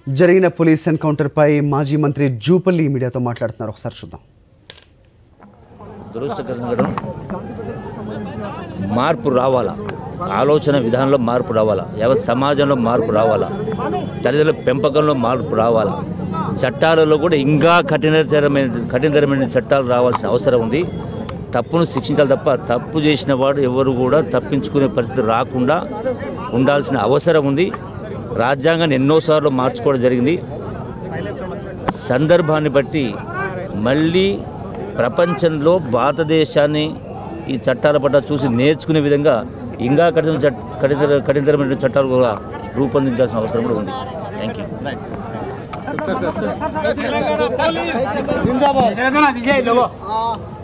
జరిగిన పోలీస్ ఎన్కౌంటర్పై మాజీ మంత్రి జూపల్లి మీడియాతో మాట్లాడుతున్నారు ఒకసారి చూద్దాం దురదృష్టకర సంఘటన మార్పు రావాలా ఆలోచన విధానంలో మార్పు రావాలా యావత్ సమాజంలో మార్పు రావాలా తల్లిదండ్రుల పెంపకంలో మార్పు రావాలా చట్టాలలో కూడా ఇంకా కఠినతరమైన కఠినతరమైన చట్టాలు రావాల్సిన అవసరం ఉంది తప్పును శిక్షించాలి తప్ప తప్పు చేసిన వాడు ఎవరు కూడా తప్పించుకునే పరిస్థితి రాకుండా ఉండాల్సిన అవసరం ఉంది రాజ్యాంగాన్ని ఎన్నోసార్లు మార్చుకోవడం జరిగింది సందర్భాన్ని బట్టి మళ్ళీ ప్రపంచంలో భారతదేశాన్ని ఈ చట్టాల పట్ల చూసి నేర్చుకునే విధంగా ఇంకా కఠిన చట్ కఠిన కఠినతరమైన చట్టాలు కూడా రూపొందించాల్సిన అవసరం కూడా ఉంది థ్యాంక్ యూ తెలంగాణ విజయ్